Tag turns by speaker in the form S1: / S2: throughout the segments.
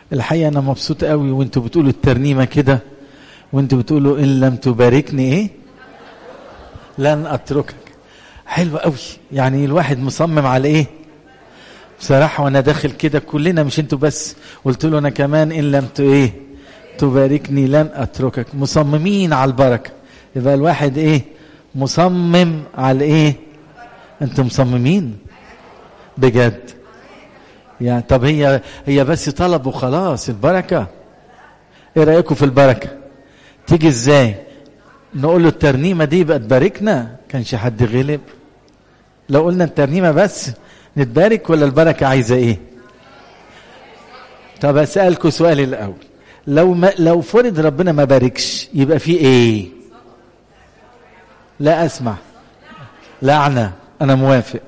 S1: الحقيقة أنا مبسوط قوي وانتوا بتقولوا الترنيمة كده وانتوا بتقولوا إن لم تباركني إيه لن أتركك حلو قوي يعني الواحد مصمم على إيه بصراحة وأنا داخل كده كلنا مش انتوا بس قلت له أنا كمان إن لم ت إيه تباركني لن أتركك مصممين على البركة يبقى الواحد إيه مصمم على إيه أنتوا مصممين بجد يعني طب هي هي بس طلب وخلاص البركة ايه رأيكم في البركة تيجي ازاي نقول له الترنيمة دي بقى تباركنا كانش حد غلب لو قلنا الترنيمة بس نتبارك ولا البركة عايزة ايه طب اسألكم سؤال الاول لو ما لو فرض ربنا ما باركش يبقى في ايه لا اسمع لعنة انا موافق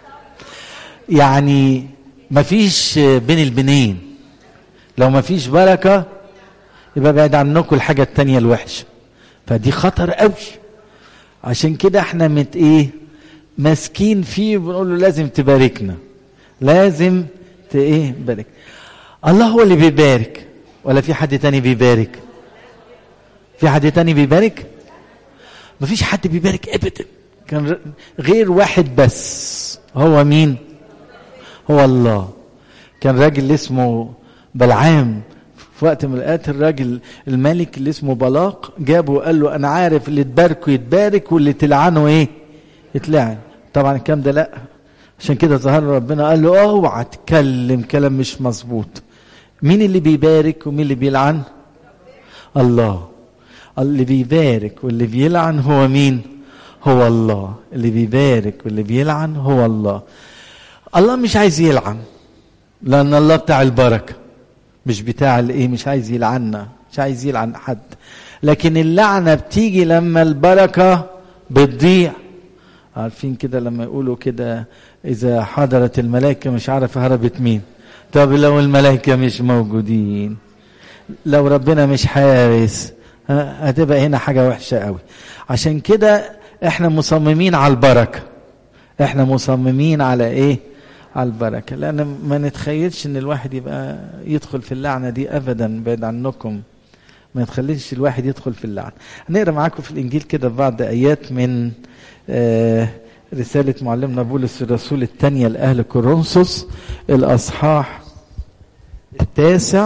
S1: يعني مفيش بين البنين لو مفيش بركة يبقى بعد عنكم الحاجة التانية الوحشة فدي خطر قوي عشان كده احنا مت ايه ماسكين فيه بنقول له لازم تباركنا لازم ت ايه بارك الله هو اللي بيبارك ولا في حد تاني بيبارك في حد تاني بيبارك مفيش حد بيبارك ابدا كان غير واحد بس هو مين هو الله كان راجل اسمه بلعام في وقت من الاوقات الراجل الملك اللي اسمه بلاق جابه وقال له انا عارف اللي تباركه يتبارك واللي تلعنه ايه يتلعن طبعا الكلام ده لا عشان كده ظهر ربنا قال له اوعى تتكلم كلام مش مظبوط مين اللي بيبارك ومين اللي بيلعن الله اللي بيبارك واللي بيلعن هو مين هو الله اللي بيبارك واللي بيلعن هو الله الله مش عايز يلعن لان الله بتاع البركه مش بتاع الايه مش عايز يلعنا مش عايز يلعن حد لكن اللعنه بتيجي لما البركه بتضيع عارفين كده لما يقولوا كده اذا حضرت الملائكه مش عارف هربت مين طب لو الملائكه مش موجودين لو ربنا مش حارس هتبقى هنا حاجه وحشه قوي عشان كده احنا مصممين على البركه احنا مصممين على ايه على البركة لأن ما نتخيلش إن الواحد يبقى يدخل في اللعنة دي أبدا بعد عنكم ما يتخليش الواحد يدخل في اللعنة هنقرا معاكم في الإنجيل كده بعض آيات من آه رسالة معلمنا بولس الرسول الثانية لأهل كورنثوس الأصحاح التاسع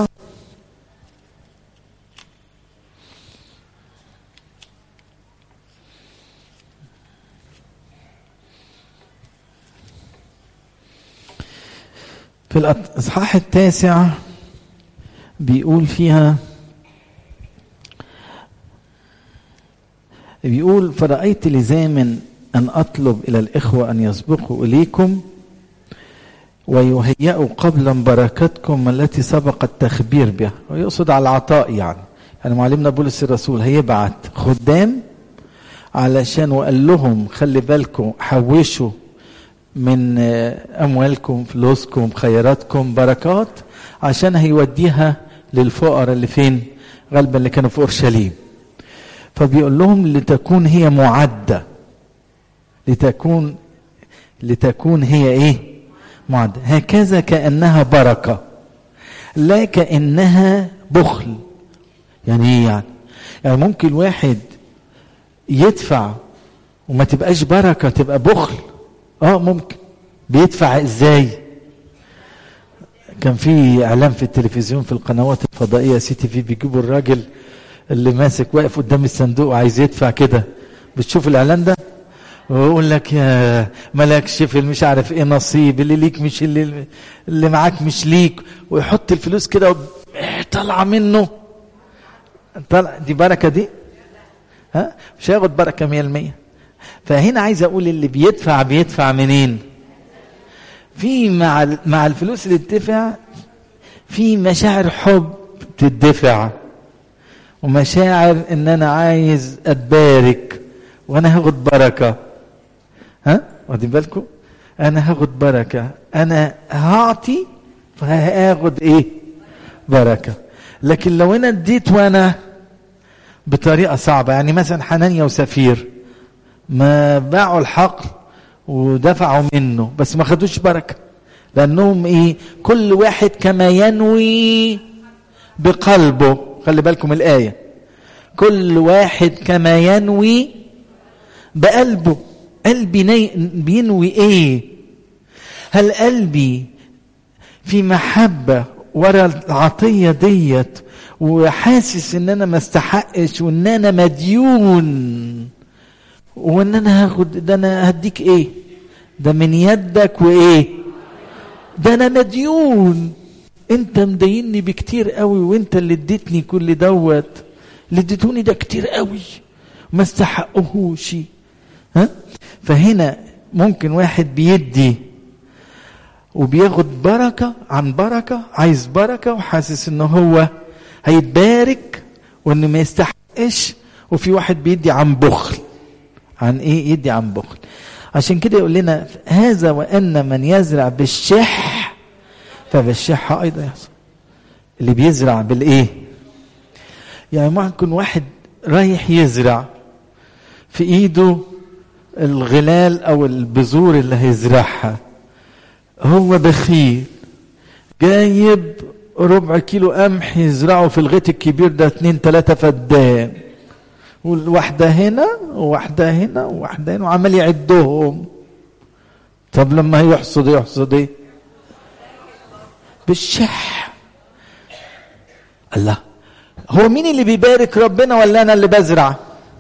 S1: في الإصحاح التاسع بيقول فيها بيقول فرأيت لزاما أن أطلب إلى الإخوة أن يسبقوا إليكم ويهيئوا قبلا بركتكم التي سبق التخبير بها ويقصد على العطاء يعني يعني معلمنا بولس الرسول هيبعت خدام علشان وقال لهم خلي بالكم حوشوا من اموالكم فلوسكم خيراتكم بركات عشان هيوديها للفقراء اللي فين غالبا اللي كانوا في اورشليم فبيقول لهم لتكون هي معده لتكون لتكون هي ايه معده هكذا كانها بركه لا كانها بخل يعني ايه يعني يعني ممكن واحد يدفع وما تبقاش بركه تبقى بخل اه ممكن بيدفع ازاي كان في اعلان في التلفزيون في القنوات الفضائيه سي تي في بيجيبوا الراجل اللي ماسك واقف قدام الصندوق وعايز يدفع كده بتشوف الاعلان ده ويقول لك يا مالكش في مش عارف ايه نصيب اللي ليك مش اللي اللي معاك مش ليك ويحط الفلوس كده طالعه منه طلع دي بركه دي ها مش هياخد بركه 100% فهنا عايز اقول اللي بيدفع بيدفع منين في مع مع الفلوس اللي تدفع في مشاعر حب تدفع ومشاعر ان انا عايز اتبارك وانا هاخد بركه ها واخدين بالكم انا هاخد بركه انا هعطي فهاخد ايه بركه لكن لو انا اديت وانا بطريقه صعبه يعني مثلا حنانيا وسفير ما باعوا الحقل ودفعوا منه بس ما خدوش بركه لانهم ايه كل واحد كما ينوي بقلبه خلي بالكم الآية كل واحد كما ينوي بقلبه قلبي ني... بينوي ايه هل قلبي في محبة ورا العطية ديت وحاسس ان انا ما استحقش وان انا مديون وان انا هاخد ده انا هديك ايه ده من يدك وايه ده انا مديون انت مديني بكتير قوي وانت اللي اديتني كل دوت اللي اديتوني ده كتير قوي ما استحقهوش ها فهنا ممكن واحد بيدي وبياخد بركة عن بركة عايز بركة وحاسس ان هو هيتبارك وانه ما يستحقش وفي واحد بيدي عن بخل عن ايه يدي عن بخل عشان كده يقول لنا هذا وان من يزرع بالشح فبالشح ايضا يحصل اللي بيزرع بالايه يعني ممكن واحد رايح يزرع في ايده الغلال او البذور اللي هيزرعها هو بخيل جايب ربع كيلو قمح يزرعه في الغيط الكبير ده اتنين تلاتة فدان والواحدة هنا وواحدة هنا وواحدة هنا وعمال يعدهم طب لما يحصد يحصد ايه بالشح الله هو مين اللي بيبارك ربنا ولا انا اللي بزرع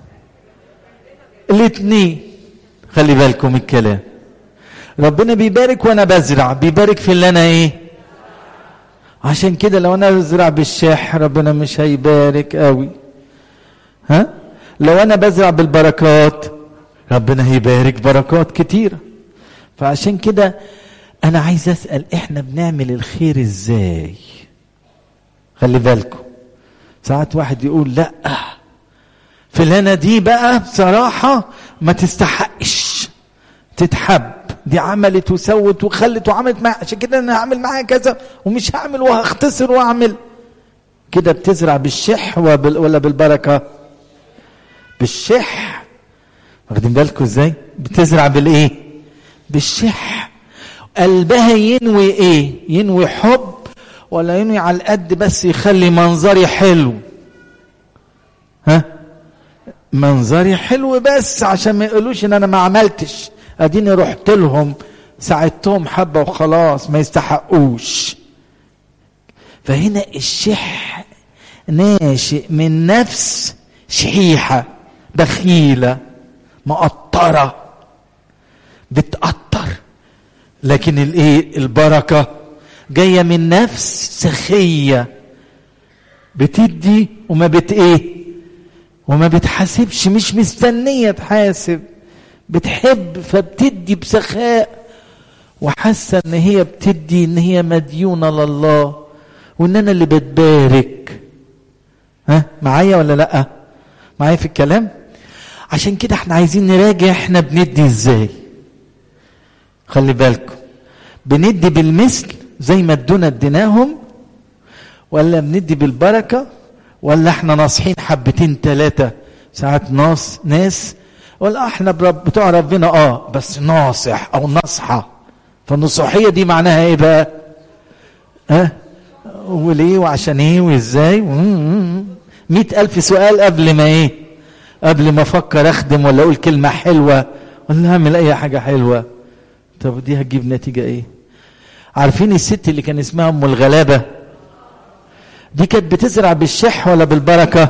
S1: الاتنين خلي بالكم الكلام ربنا بيبارك وانا بزرع بيبارك في اللي انا ايه عشان كده لو انا بزرع بالشح ربنا مش هيبارك قوي ها لو انا بزرع بالبركات ربنا هيبارك بركات كتيرة فعشان كده انا عايز اسأل احنا بنعمل الخير ازاي خلي بالكم ساعات واحد يقول لا فلانة دي بقى بصراحة ما تستحقش تتحب دي عملت وسوت وخلت وعملت معاها عشان كده انا هعمل معاها كذا ومش هعمل وهختصر واعمل كده بتزرع بالشح ولا بالبركه بالشح واخدين بالكم ازاي بتزرع بالايه بالشح قلبها ينوي ايه ينوي حب ولا ينوي على القد بس يخلي منظري حلو ها منظري حلو بس عشان ما يقولوش ان انا ما عملتش اديني رحت لهم ساعدتهم حبه وخلاص ما يستحقوش فهنا الشح ناشئ من نفس شحيحه بخيله مقطره بتقطر لكن الايه البركه جايه من نفس سخيه بتدي وما بت ايه وما بتحاسبش مش مستنيه تحاسب بتحب فبتدي بسخاء وحاسه ان هي بتدي ان هي مديونه لله وان انا اللي بتبارك ها معايا ولا لا معايا في الكلام عشان كده احنا عايزين نراجع احنا بندي ازاي خلي بالكم بندي بالمثل زي ما ادونا اديناهم ولا بندي بالبركه ولا احنا ناصحين حبتين ثلاثه ساعات ناس ناس ولا احنا برب بتوع ربنا اه بس ناصح او نصحة فالنصوحية دي معناها ايه بقى ها أه؟ وليه وعشان ايه وازاي مئة الف سؤال قبل ما ايه قبل ما افكر اخدم ولا اقول كلمة حلوة ولا اعمل اي حاجة حلوة طب دي هتجيب نتيجة ايه عارفين الست اللي كان اسمها ام الغلابة دي كانت بتزرع بالشح ولا بالبركه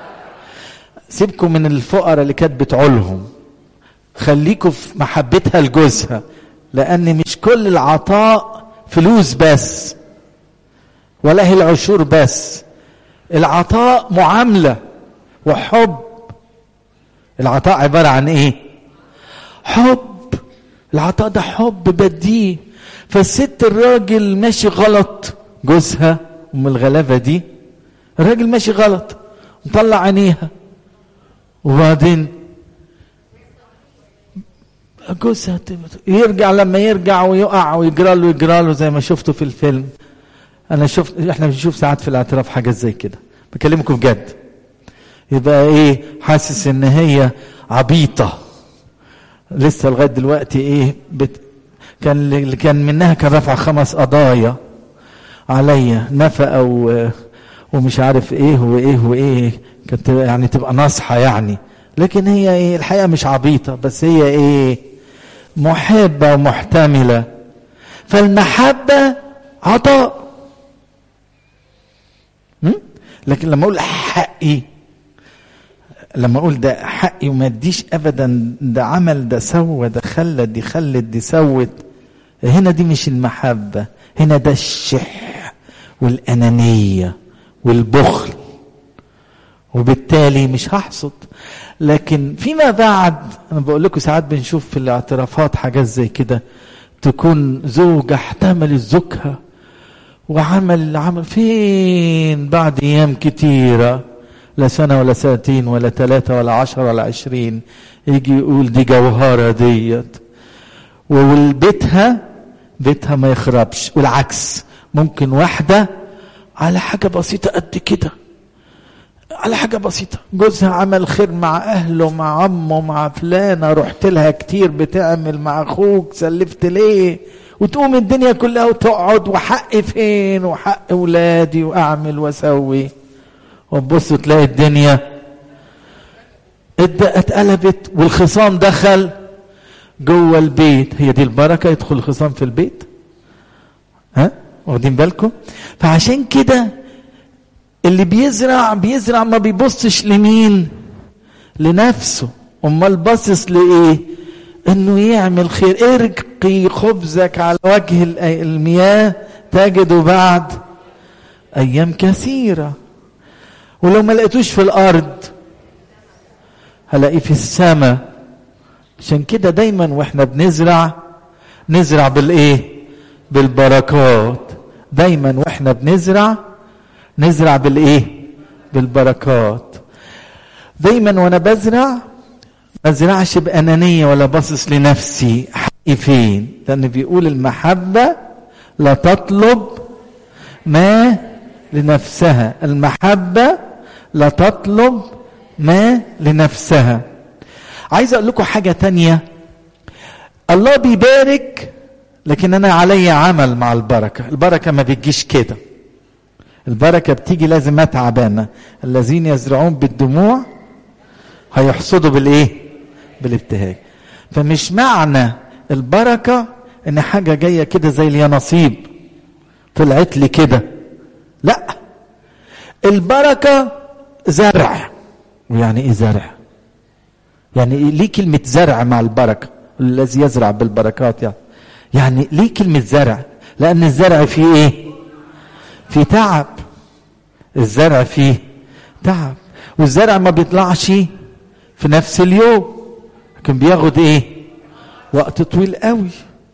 S1: سيبكم من الفقراء اللي كانت بتعولهم خليكم في محبتها لجوزها لان مش كل العطاء فلوس بس ولا هي العشور بس العطاء معامله وحب العطاء عباره عن ايه حب العطاء ده حب بديه فالست الراجل ماشي غلط جوزها ام الغلابه دي الراجل ماشي غلط مطلع عينيها وبعدين جوزها يرجع لما يرجع ويقع ويجرى له يجرى له زي ما شفته في الفيلم انا شفت احنا بنشوف ساعات في الاعتراف حاجات زي كده بكلمكم بجد يبقى ايه حاسس ان هي عبيطه لسه لغايه دلوقتي ايه بت... كان اللي كان منها كان رفع خمس قضايا عليا نفقه و... ومش عارف ايه وايه وايه كانت يعني تبقى ناصحة يعني لكن هي ايه الحقيقة مش عبيطة بس هي ايه محبة ومحتملة فالمحبة عطاء م? لكن لما اقول حقي لما اقول ده حقي وما اديش ابدا ده عمل ده سوى ده خلى دي خلت دي سوت هنا دي مش المحبة هنا ده الشح والأنانية والبخل وبالتالي مش هحصد لكن فيما بعد انا بقول لكم ساعات بنشوف في الاعترافات حاجات زي كده تكون زوجة احتملت زوجها وعمل العمل فين بعد ايام كتيرة لا سنة ولا سنتين ولا ثلاثة ولا عشرة ولا عشرين يجي يقول دي جوهرة ديت وبيتها بيتها ما يخربش والعكس ممكن واحدة على حاجة بسيطة قد كده على حاجة بسيطة جوزها عمل خير مع أهله مع عمه مع فلانة رحت لها كتير بتعمل مع أخوك سلفت ليه وتقوم الدنيا كلها وتقعد وحقي فين وحق أولادي وأعمل وأسوي وتبص تلاقي الدنيا اتقلبت والخصام دخل جوه البيت هي دي البركة يدخل الخصام في البيت ها واخدين بالكم فعشان كده اللي بيزرع بيزرع ما بيبصش لمين لنفسه امال باصص لايه انه يعمل خير ارقي خبزك على وجه المياه تجده بعد ايام كثيره ولو ما لقيتوش في الارض هلاقيه في السماء عشان كده دايما واحنا بنزرع نزرع بالايه بالبركات دايما واحنا بنزرع نزرع بالايه بالبركات دايما وانا بزرع ما ازرعش بانانيه ولا باصص لنفسي حقي فين لان بيقول المحبه لا تطلب ما لنفسها المحبه لا تطلب ما لنفسها عايز اقول لكم حاجه تانية الله بيبارك لكن انا علي عمل مع البركه البركه ما بتجيش كده البركه بتيجي لازم اتعب انا الذين يزرعون بالدموع هيحصدوا بالايه بالابتهاج فمش معنى البركه ان حاجه جايه كده زي اليانصيب طلعت لي كده لا البركه زرع ويعني ايه زرع يعني ليه كلمة زرع مع البركة الذي يزرع بالبركات يعني يعني ليه كلمة زرع لأن الزرع فيه إيه في تعب الزرع فيه تعب والزرع ما بيطلعش في نفس اليوم لكن بياخد ايه وقت طويل قوي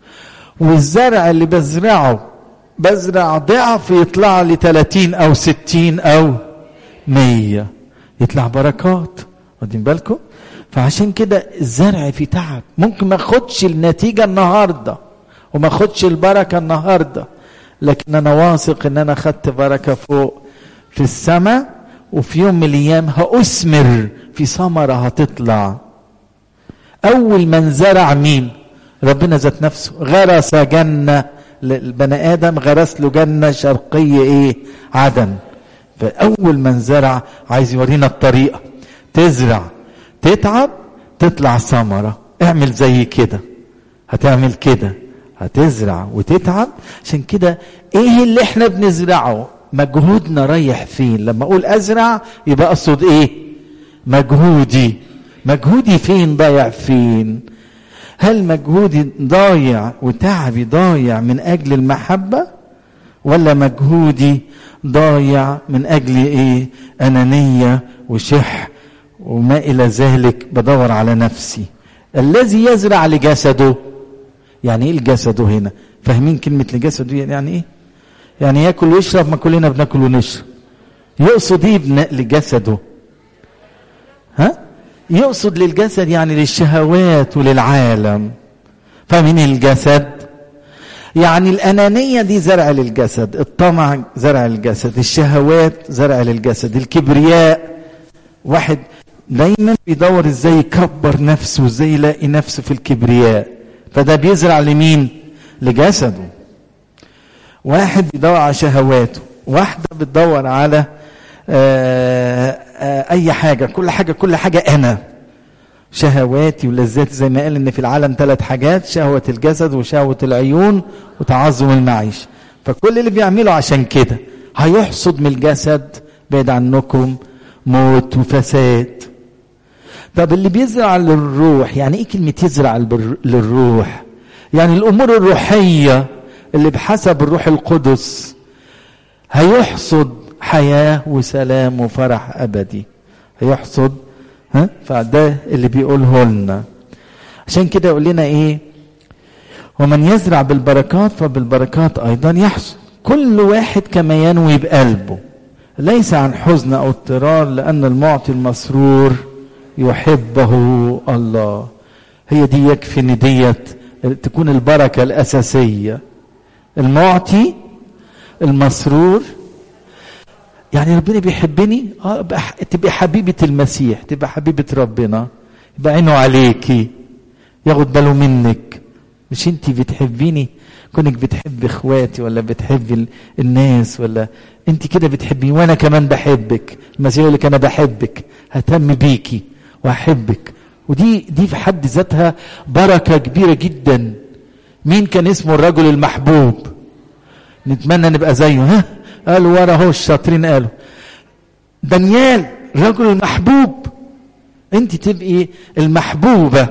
S1: والزرع اللي بزرعه بزرع ضعف يطلع لي 30 او 60 او 100 يطلع بركات واخدين بالكم فعشان كده الزرع في تعب ممكن ما اخدش النتيجه النهارده وما اخدش البركه النهارده لكن انا واثق ان انا خدت بركه فوق في السماء وفي يوم من الايام هاثمر في ثمره هتطلع اول من زرع مين ربنا ذات نفسه غرس جنه البني ادم غرس له جنه شرقيه ايه عدن فاول من زرع عايز يورينا الطريقه تزرع تتعب تطلع ثمره اعمل زي كده هتعمل كده هتزرع وتتعب عشان كده ايه اللي احنا بنزرعه مجهودنا رايح فين لما اقول ازرع يبقى اقصد ايه مجهودي مجهودي فين ضايع فين هل مجهودي ضايع وتعبي ضايع من اجل المحبه ولا مجهودي ضايع من اجل ايه انانيه وشح وما الى ذلك بدور على نفسي الذي يزرع لجسده يعني ايه الجسد هنا فاهمين كلمه لجسده يعني ايه يعني ياكل ويشرب ما كلنا بناكل ونشرب يقصد ايه لجسده ها يقصد للجسد يعني للشهوات وللعالم فمن الجسد يعني الأنانية دي زرع للجسد الطمع زرع للجسد الشهوات زرع للجسد الكبرياء واحد دايما بيدور ازاي يكبر نفسه وازاي يلاقي نفسه في الكبرياء فده بيزرع لمين لجسده واحد بيدور على شهواته واحدة بتدور على آه آه اي حاجه كل حاجه كل حاجه انا شهواتي ولذاتي زي ما قال ان في العالم ثلاث حاجات شهوه الجسد وشهوه العيون وتعظم المعيشه فكل اللي بيعمله عشان كده هيحصد من الجسد بعيد عنكم موت وفساد طب اللي بيزرع للروح يعني ايه كلمه يزرع للروح يعني الامور الروحيه اللي بحسب الروح القدس هيحصد حياه وسلام وفرح ابدي هيحصد ها فده اللي بيقوله لنا عشان كده يقول لنا ايه ومن يزرع بالبركات فبالبركات ايضا يحصد كل واحد كما ينوي بقلبه ليس عن حزن او اضطرار لان المعطي المسرور يحبه الله هي دي يكفي ان ديت تكون البركه الاساسيه المعطي المسرور يعني ربنا بيحبني اه تبقى حبيبه المسيح تبقى حبيبه ربنا يبقى عينه عليكي ياخد باله منك مش انت بتحبيني كونك بتحب اخواتي ولا بتحب الناس ولا انت كده بتحبيني وانا كمان بحبك المسيح يقول لك انا بحبك ههتم بيكي واحبك ودي دي في حد ذاتها بركه كبيره جدا مين كان اسمه الرجل المحبوب نتمنى نبقى زيه ها قالوا ورا اهو الشاطرين قالوا دانيال الرجل المحبوب انت تبقي المحبوبه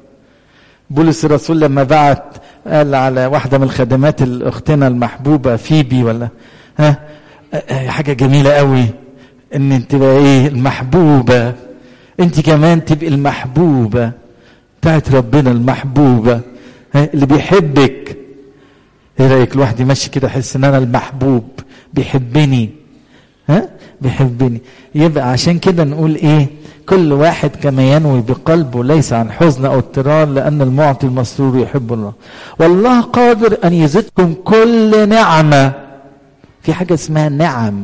S1: بولس الرسول لما بعت قال على واحده من الخدمات اختنا المحبوبه فيبي ولا ها حاجه جميله قوي ان تبقى ايه المحبوبه انت كمان تبقي المحبوبه بتاعت ربنا المحبوبه اللي بيحبك ايه رايك الواحد يمشي كده يحس ان انا المحبوب بيحبني ها بيحبني يبقى عشان كده نقول ايه كل واحد كما ينوي بقلبه ليس عن حزن او اضطرار لان المعطي المسرور يحب الله والله قادر ان يزيدكم كل نعمه في حاجه اسمها نعم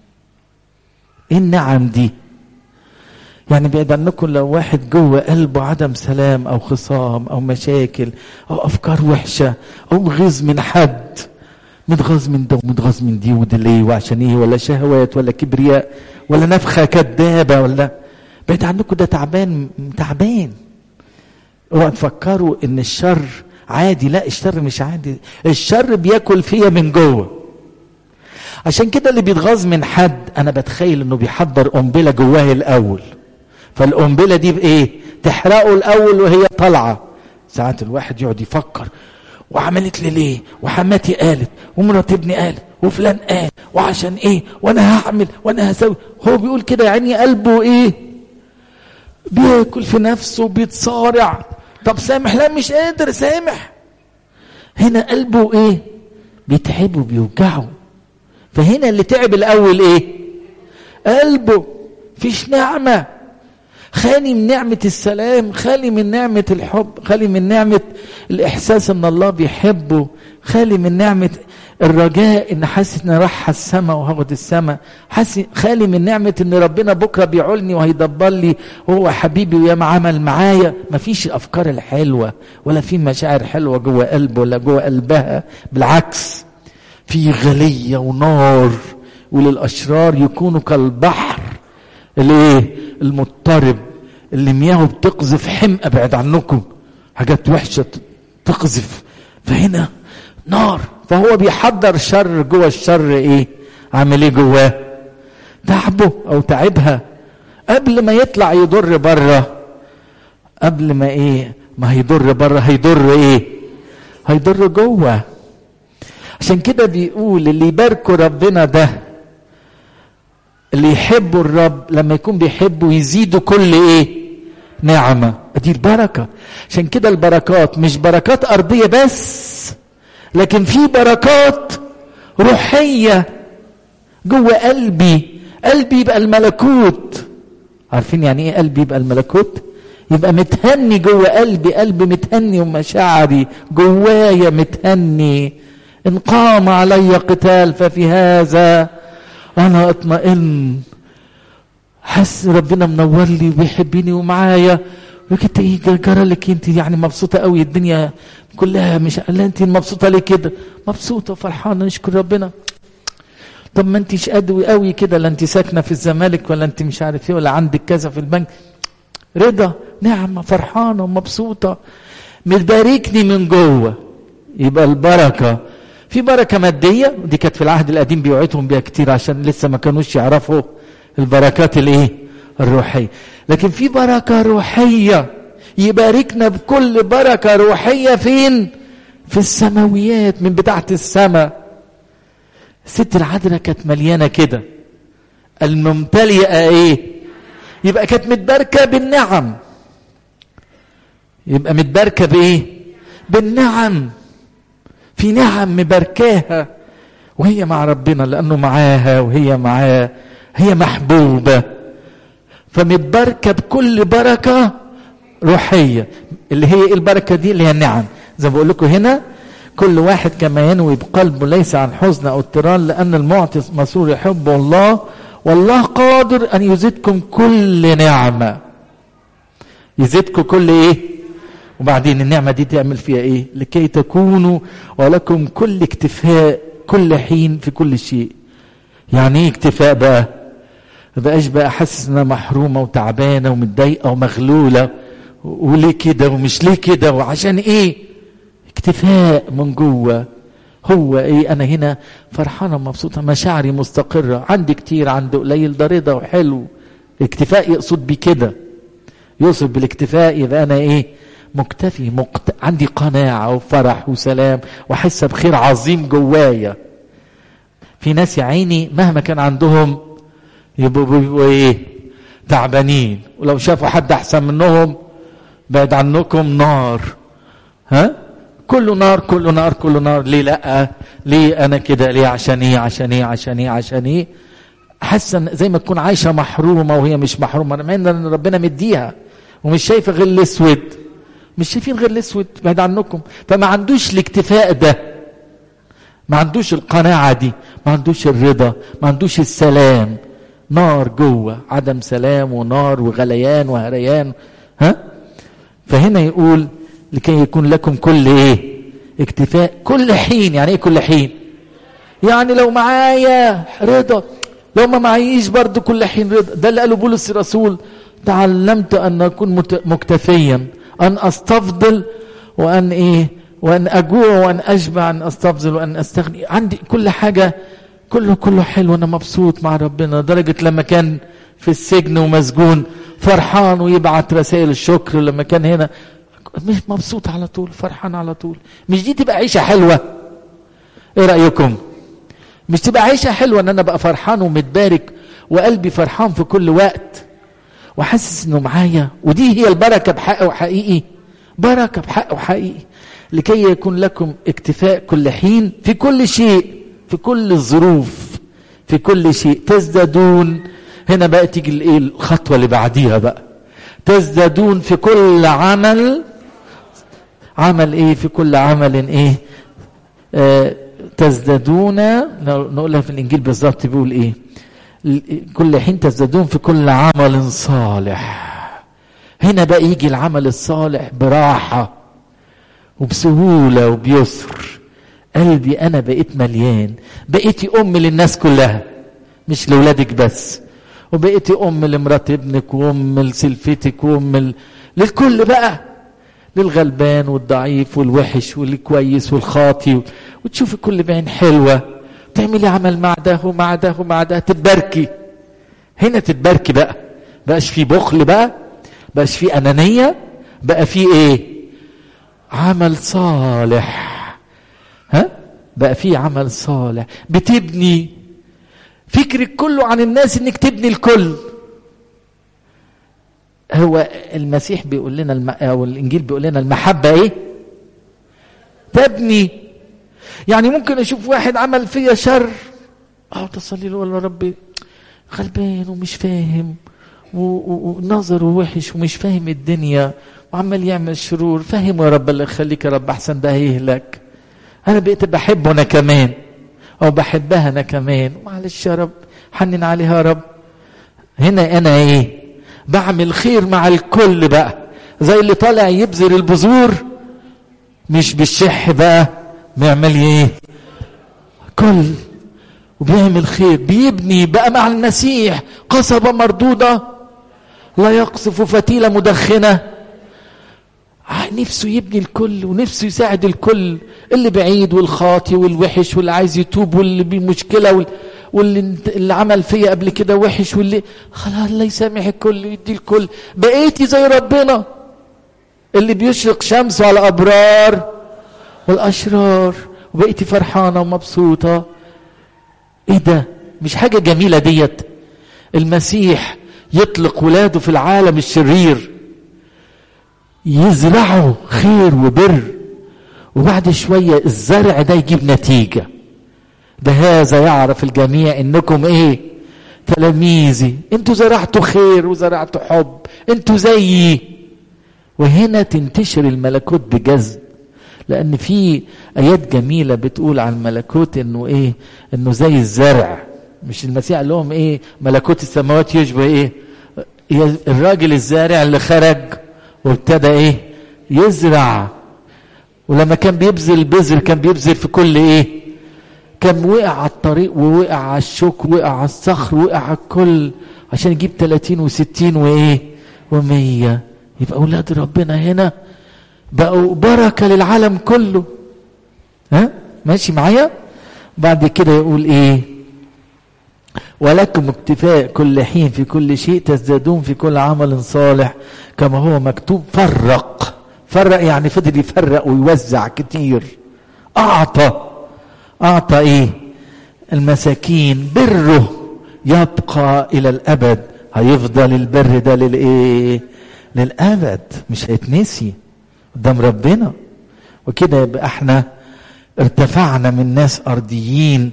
S1: ايه النعم دي يعني بعيد عنكم لو واحد جوه قلبه عدم سلام او خصام او مشاكل او افكار وحشه او غيظ من حد متغاظ من ده ومتغاظ من دي وده ليه وعشان ايه ولا شهوات ولا كبرياء ولا نفخه كدابه ولا بعيد عنكم ده تعبان تعبان اوعوا تفكروا ان الشر عادي لا الشر مش عادي الشر بياكل فيا من جوه عشان كده اللي بيتغاظ من حد انا بتخيل انه بيحضر قنبله جواه الاول فالقنبله دي بايه تحرقه الاول وهي طالعه ساعات الواحد يقعد يفكر وعملت لي ليه وحماتي قالت ومرات ابني قالت وفلان قال وعشان ايه وانا هعمل وانا هسوي هو بيقول كده يعني قلبه ايه بياكل في نفسه بيتصارع طب سامح لا مش قادر سامح هنا قلبه ايه بيتعبه بيوجعه فهنا اللي تعب الاول ايه قلبه فيش نعمه خالي من نعمة السلام خالي من نعمة الحب خالي من نعمة الإحساس إن الله بيحبه خالي من نعمة الرجاء إن حاسس إن راح السماء وهاخد السماء حاسس خالي من نعمة إن ربنا بكرة بيعولني وهيدبر لي وهو حبيبي وياما عمل معايا مفيش الأفكار الحلوة ولا في مشاعر حلوة جوه قلبه ولا جوه قلبها بالعكس في غلية ونار وللأشرار يكونوا كالبحر الايه المضطرب اللي مياهه بتقذف حمقى بعد عنكم حاجات وحشه تقذف فهنا نار فهو بيحضر شر جوه الشر ايه عامل ايه جواه تعبه او تعبها قبل ما يطلع يضر بره قبل ما ايه ما هيضر بره هيضر ايه هيضر جوه عشان كده بيقول اللي يباركوا ربنا ده اللي يحبوا الرب لما يكون بيحبوا يزيدوا كل ايه نعمه دي البركه عشان كده البركات مش بركات ارضيه بس لكن في بركات روحيه جوه قلبي قلبي يبقى الملكوت عارفين يعني ايه قلبي يبقى الملكوت يبقى متهني جوه قلبي قلبي متهني ومشاعري جوايا متهني ان قام علي قتال ففي هذا انا اطمئن حس ربنا منور لي وبيحبني ومعايا وكنت ايه جرى لك انت يعني مبسوطه قوي الدنيا كلها مش قال انت مبسوطه ليه كده مبسوطه وفرحانه نشكر ربنا طب ما انتش قدوي قوي كده لا انت ساكنه في الزمالك ولا انت مش عارف ايه ولا عندك كذا في البنك رضا نعمه فرحانه ومبسوطه متباركني من جوه يبقى البركه في بركه ماديه ودي كانت في العهد القديم بيوعدهم بيها كتير عشان لسه ما كانوش يعرفوا البركات الايه الروحيه لكن في بركه روحيه يباركنا بكل بركه روحيه فين في السماويات من بتاعه السماء الست العذراء كانت مليانه كده الممتلئه ايه يبقى كانت متباركه بالنعم يبقى متباركه بايه بالنعم في نعم مباركاها وهي مع ربنا لانه معاها وهي معاه هي محبوبه فمتباركه بكل بركه روحيه اللي هي ايه البركه دي اللي هي النعم زي ما بقول لكم هنا كل واحد كما ينوي بقلبه ليس عن حزن او اضطرار لان المعطي مسرور يحب الله والله قادر ان يزيدكم كل نعمه يزيدكم كل ايه وبعدين النعمه دي تعمل فيها ايه لكي تكونوا ولكم كل اكتفاء كل حين في كل شيء يعني ايه اكتفاء بقى ما بقاش بقى حاسس انها محرومه وتعبانه ومتضايقه ومغلوله وليه كده ومش ليه كده وعشان ايه اكتفاء من جوه هو ايه انا هنا فرحانه مبسوطه مشاعري مستقره عندي كتير عنده قليل ده رضا وحلو اكتفاء يقصد بيه كده يقصد بالاكتفاء يبقى انا ايه مكتفي مقت... عندي قناعه وفرح وسلام واحس بخير عظيم جوايا في ناس يا عيني مهما كان عندهم يبقوا بيبقوا ايه تعبانين ولو شافوا حد احسن منهم بعد عنكم نار ها كله نار كله نار كله نار ليه لا ليه انا كده ليه عشان ايه عشان ايه عشان ايه عشان ايه حاسه زي ما تكون عايشه محرومه وهي مش محرومه مع ان ربنا مديها ومش شايفه غير الاسود مش شايفين غير الاسود بعد عنكم فما عندوش الاكتفاء ده ما عندوش القناعه دي ما عندوش الرضا ما عندوش السلام نار جوه عدم سلام ونار وغليان وهريان ها فهنا يقول لكي يكون لكم كل ايه اكتفاء كل حين يعني ايه كل حين يعني لو معايا رضا لو ما معيش برضه كل حين رضا ده اللي قاله بولس الرسول تعلمت ان اكون مكتفيا ان استفضل وان ايه وان اجوع وان اشبع ان استفضل وان استغني عندي كل حاجه كله كله حلو انا مبسوط مع ربنا لدرجه لما كان في السجن ومسجون فرحان ويبعت رسائل الشكر لما كان هنا مش مبسوط على طول فرحان على طول مش دي تبقى عيشه حلوه ايه رايكم مش تبقى عيشه حلوه ان انا بقى فرحان ومتبارك وقلبي فرحان في كل وقت وحاسس انه معايا ودي هي البركه بحق وحقيقي بركه بحق وحقيقي لكي يكون لكم اكتفاء كل حين في كل شيء في كل الظروف في كل شيء تزدادون هنا بقى تيجي الايه الخطوه اللي بعديها بقى تزدادون في كل عمل عمل ايه في كل عمل ايه آه تزدادون نقولها في الانجيل بالظبط بيقول ايه كل حين تزدادون في كل عمل صالح هنا بقى يجي العمل الصالح براحه وبسهوله وبيسر قلبي انا بقيت مليان بقيتي ام للناس كلها مش لاولادك بس وبقيتي ام لمرات ابنك وام لسلفتك وام ل... للكل بقى للغلبان والضعيف والوحش والكويس والخاطي وتشوفي كل بعين حلوه تعملي عمل مع ده ومع ده ومع ده تتباركي هنا تتباركي بقى بقاش في بخل بقى بقاش في انانيه بقى في ايه عمل صالح ها بقى في عمل صالح بتبني فكرك كله عن الناس انك تبني الكل هو المسيح بيقول لنا الم... او الانجيل بيقول لنا المحبه ايه تبني يعني ممكن اشوف واحد عمل فيا شر اقعد اصلي له يا ربي غلبان ومش فاهم ونظره وحش ومش فاهم الدنيا وعمال يعمل شرور فهمه يا رب الله يخليك يا رب احسن ده هيهلك انا بقيت بحبه انا كمان او بحبها انا كمان معلش يا رب حنن عليها يا رب هنا انا ايه بعمل خير مع الكل بقى زي اللي طالع يبذر البذور مش بالشح بقى بيعمل ايه كل وبيعمل خير بيبني بقى مع المسيح قصبة مردودة لا يقصف فتيلة مدخنة نفسه يبني الكل ونفسه يساعد الكل اللي بعيد والخاطي والوحش واللي عايز يتوب واللي بمشكلة وال... واللي اللي عمل فيا قبل كده وحش واللي خلاص الله يسامح الكل ويدي الكل بقيتي زي ربنا اللي بيشرق شمسه على الابرار والاشرار وبقيتي فرحانه ومبسوطه ايه ده مش حاجه جميله ديت المسيح يطلق ولاده في العالم الشرير يزرعوا خير وبر وبعد شويه الزرع ده يجيب نتيجه بهذا يعرف الجميع انكم ايه تلاميذي انتوا زرعتوا خير وزرعتوا حب انتوا زيي وهنا تنتشر الملكوت بجذب لان في ايات جميله بتقول عن الملكوت انه ايه انه زي الزرع مش المسيح قال لهم ايه ملكوت السماوات يشبه ايه الراجل الزارع اللي خرج وابتدى ايه يزرع ولما كان بيبذل البذر كان بيبذل في كل ايه كان وقع على الطريق ووقع على الشوك وقع على الصخر وقع على الكل عشان يجيب 30 و60 وايه و100 يبقى اولاد ربنا هنا بقوا بركه للعالم كله ها ماشي معايا بعد كده يقول ايه ولكم اكتفاء كل حين في كل شيء تزدادون في كل عمل صالح كما هو مكتوب فرق فرق يعني فضل يفرق ويوزع كتير اعطى اعطى ايه المساكين بره يبقى الى الابد هيفضل البر ده للايه للابد مش هيتنسي قدام ربنا وكده يبقى احنا ارتفعنا من ناس ارضيين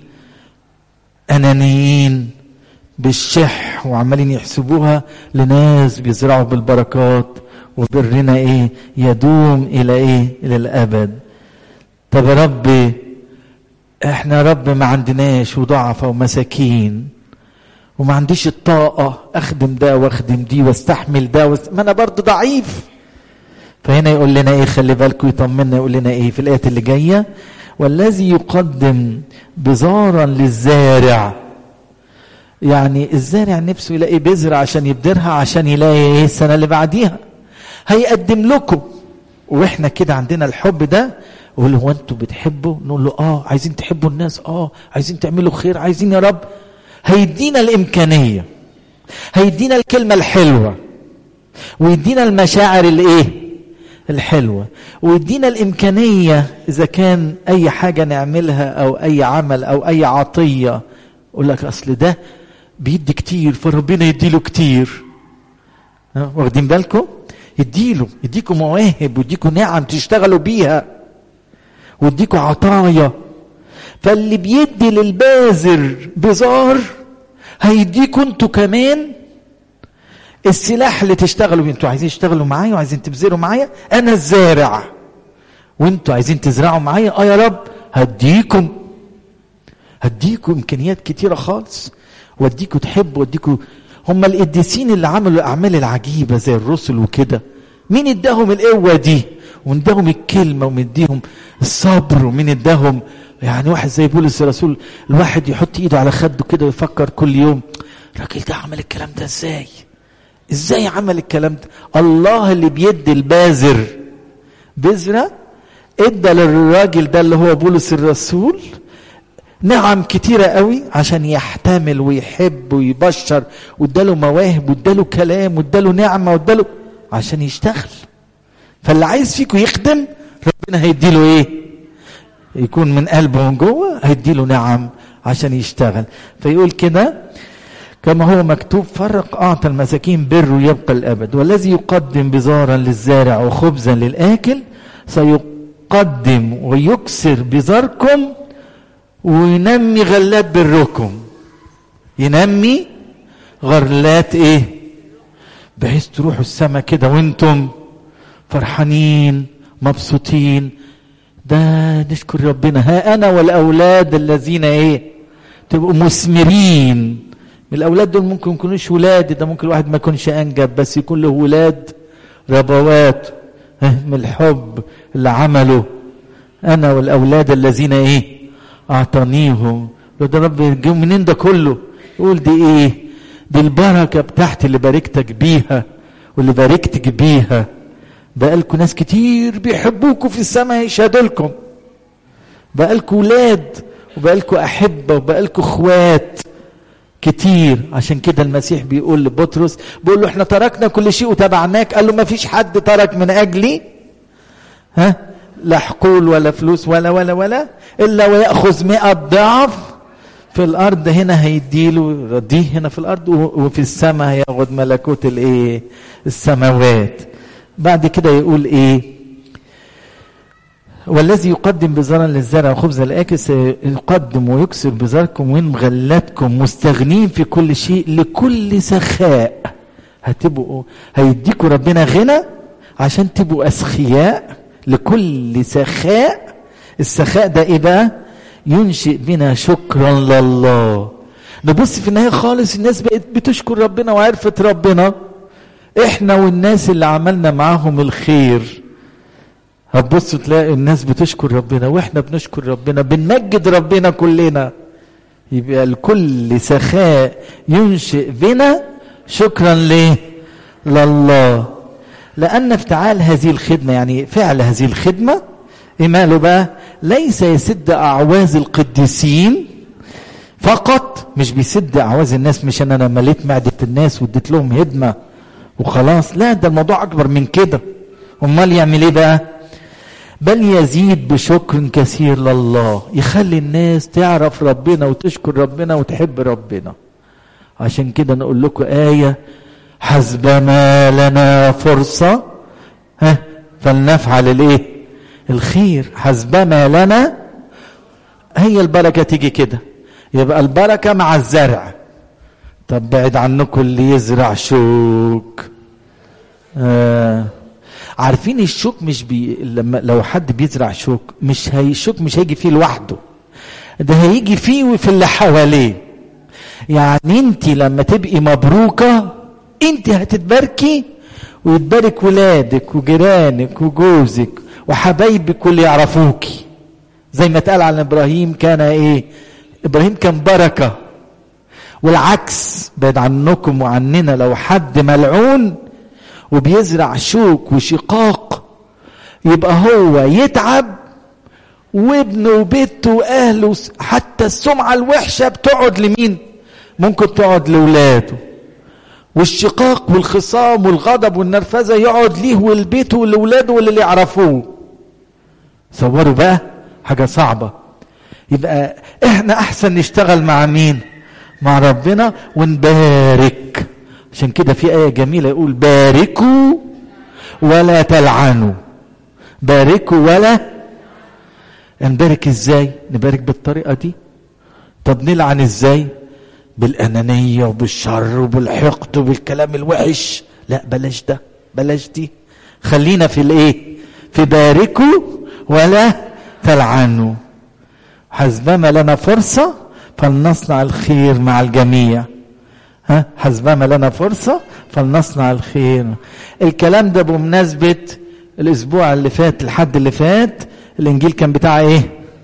S1: انانيين بالشح وعمالين يحسبوها لناس بيزرعوا بالبركات وبرنا ايه يدوم الى ايه الى الابد طب يا رب احنا رب ما عندناش وضعفة ومساكين وما عنديش الطاقة اخدم ده واخدم دي واستحمل ده واست... ما انا برضو ضعيف فهنا يقول لنا ايه خلي بالكم يطمنا يقول لنا ايه في الايات اللي جايه والذي يقدم بزارا للزارع يعني الزارع نفسه يلاقي بذرة عشان يبذرها عشان يلاقي ايه السنة اللي بعديها هيقدم لكم واحنا كده عندنا الحب ده يقول هو انتوا بتحبوا نقول له اه عايزين تحبوا الناس اه عايزين تعملوا خير عايزين يا رب هيدينا الامكانيه هيدينا الكلمه الحلوه ويدينا المشاعر الايه الحلوه ويدينا الامكانيه اذا كان اي حاجه نعملها او اي عمل او اي عطيه يقول لك اصل ده بيدي كتير فربنا يديله كتير واخدين بالكم يديله يديكم مواهب ويديكم نعم تشتغلوا بيها ويديكوا عطايا فاللي بيدي للبازر بزار هيديكوا انتوا كمان السلاح اللي تشتغلوا بيه انتوا عايزين تشتغلوا معايا وعايزين تبذروا معايا انا الزارع وانتوا عايزين تزرعوا معايا اه يا رب هديكم هديكم امكانيات كتيره خالص واديكوا تحبوا واديكوا هم القديسين اللي عملوا الاعمال العجيبه زي الرسل وكده مين اداهم القوه دي واداهم الكلمه ومديهم الصبر ومين اداهم يعني واحد زي بولس الرسول الواحد يحط ايده على خده كده ويفكر كل يوم الراجل ده عمل الكلام ده ازاي ازاي عمل الكلام ده الله اللي بيدي البازر بذرة ادى للراجل ده اللي هو بولس الرسول نعم كتيرة قوي عشان يحتمل ويحب ويبشر واداله مواهب واداله كلام واداله نعمة واداله عشان يشتغل فاللي عايز فيكم يخدم ربنا هيديله ايه يكون من قلبه من جوه هيديله نعم عشان يشتغل فيقول كده كما هو مكتوب فرق أعطى المساكين بر يبقى الأبد والذي يقدم بزارا للزارع وخبزا للآكل سيقدم ويكسر بزاركم وينمي غلات بركم ينمي غرلات ايه بحيث تروحوا السما كده وانتم فرحانين مبسوطين ده نشكر ربنا ها انا والاولاد الذين ايه تبقوا مثمرين الاولاد دول ممكن يكونوش ولاد ده ممكن الواحد ما يكونش انجب بس يكون له ولاد ربوات من الحب اللي عمله انا والاولاد الذين ايه اعطانيهم يقول ده رب جه منين ده كله يقول دي ايه دي البركة بتاعتي اللي باركتك بيها واللي باركتك بيها بقالكوا ناس كتير بيحبوكوا في السماء يشهدوا لكم بقالكوا ولاد وبقالكوا أحبة وبقالكوا اخوات كتير عشان كده المسيح بيقول لبطرس بيقول له احنا تركنا كل شيء وتبعناك قال له ما فيش حد ترك من اجلي ها لا حقول ولا فلوس ولا ولا ولا الا وياخذ مئة ضعف في الارض هنا هيديله يرضيه هنا في الارض وفي السماء هياخد ملكوت الايه السماوات بعد كده يقول ايه والذي يقدم بزرا للزرع وخبز الاكس يقدم ويكسر بزركم وين مغلاتكم مستغنين في كل شيء لكل سخاء هتبقوا هيديكوا ربنا غنى عشان تبقوا اسخياء لكل سخاء السخاء ده ايه بقى ينشئ بنا شكرا لله نبص في النهايه خالص الناس بقت بتشكر ربنا وعرفت ربنا احنا والناس اللي عملنا معاهم الخير هتبصوا تلاقي الناس بتشكر ربنا واحنا بنشكر ربنا بنمجد ربنا كلنا يبقى الكل سخاء ينشئ بنا شكرا ليه لله لأن افتعال هذه الخدمة يعني فعل هذه الخدمة إماله بقى ليس يسد أعواز القديسين فقط مش بيسد أعواز الناس مش أنا مليت معدة الناس واديت لهم هدمة وخلاص لا ده الموضوع أكبر من كده أمال يعمل إيه بقى بل يزيد بشكر كثير لله يخلي الناس تعرف ربنا وتشكر ربنا وتحب ربنا عشان كده نقول لكم آية حسبما لنا فرصة ها فلنفعل الايه الخير حسبما لنا هي البركة تيجي كده يبقى البركة مع الزرع طب بعد عنكم اللي يزرع شوك آه عارفين الشوك مش بي لما لو حد بيزرع شوك مش هي الشوك مش هيجي فيه لوحده ده هيجي فيه وفي اللي حواليه يعني انت لما تبقي مبروكه انت هتتباركي ويتبارك ولادك وجيرانك وجوزك وحبايبك واللي يعرفوكي زي ما اتقال عن ابراهيم كان ايه ابراهيم كان بركه والعكس بعد عنكم وعننا لو حد ملعون وبيزرع شوك وشقاق يبقى هو يتعب وابنه وبيته واهله حتى السمعه الوحشه بتقعد لمين ممكن تقعد لاولاده والشقاق والخصام والغضب والنرفزه يقعد ليه ولبيته ولاولاده واللي يعرفوه صوروا بقى حاجه صعبه يبقى احنا احسن نشتغل مع مين مع ربنا ونبارك عشان كده في آية جميلة يقول باركوا ولا تلعنوا باركوا ولا نبارك ازاي نبارك بالطريقة دي طب نلعن ازاي بالأنانية وبالشر وبالحقد وبالكلام الوحش لا بلاش ده بلاش دي خلينا في الايه في باركوا ولا تلعنوا حسبما لنا فرصة فلنصنع الخير مع الجميع ها حسبما لنا فرصة فلنصنع الخير الكلام ده بمناسبة الأسبوع اللي فات الحد اللي فات الإنجيل كان بتاع إيه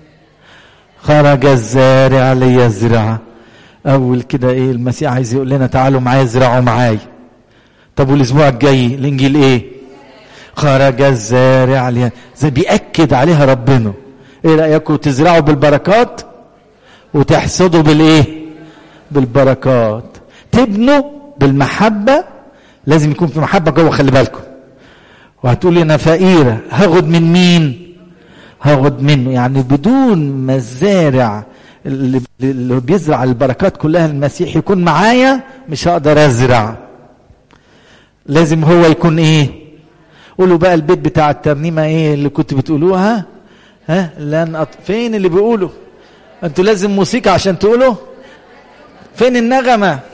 S1: خرج الزارع ليزرع أول كده إيه المسيح عايز يقول لنا تعالوا معايا ازرعوا معايا طب والأسبوع الجاي الإنجيل إيه خرج الزارع لي زي بيأكد عليها ربنا إيه رأيكم تزرعوا بالبركات وتحصدوا بالإيه بالبركات تبنوا بالمحبة لازم يكون في محبة جوه خلي بالكم وهتقولي أنا فقيرة هاخد من مين هاخد منه يعني بدون ما الزارع اللي, اللي بيزرع البركات كلها المسيح يكون معايا مش هقدر ازرع لازم هو يكون ايه قولوا بقى البيت بتاع الترنيمه ايه اللي كنت بتقولوها ها لن أط... فين اللي بيقولوا انتوا لازم موسيقى عشان تقولوا فين النغمه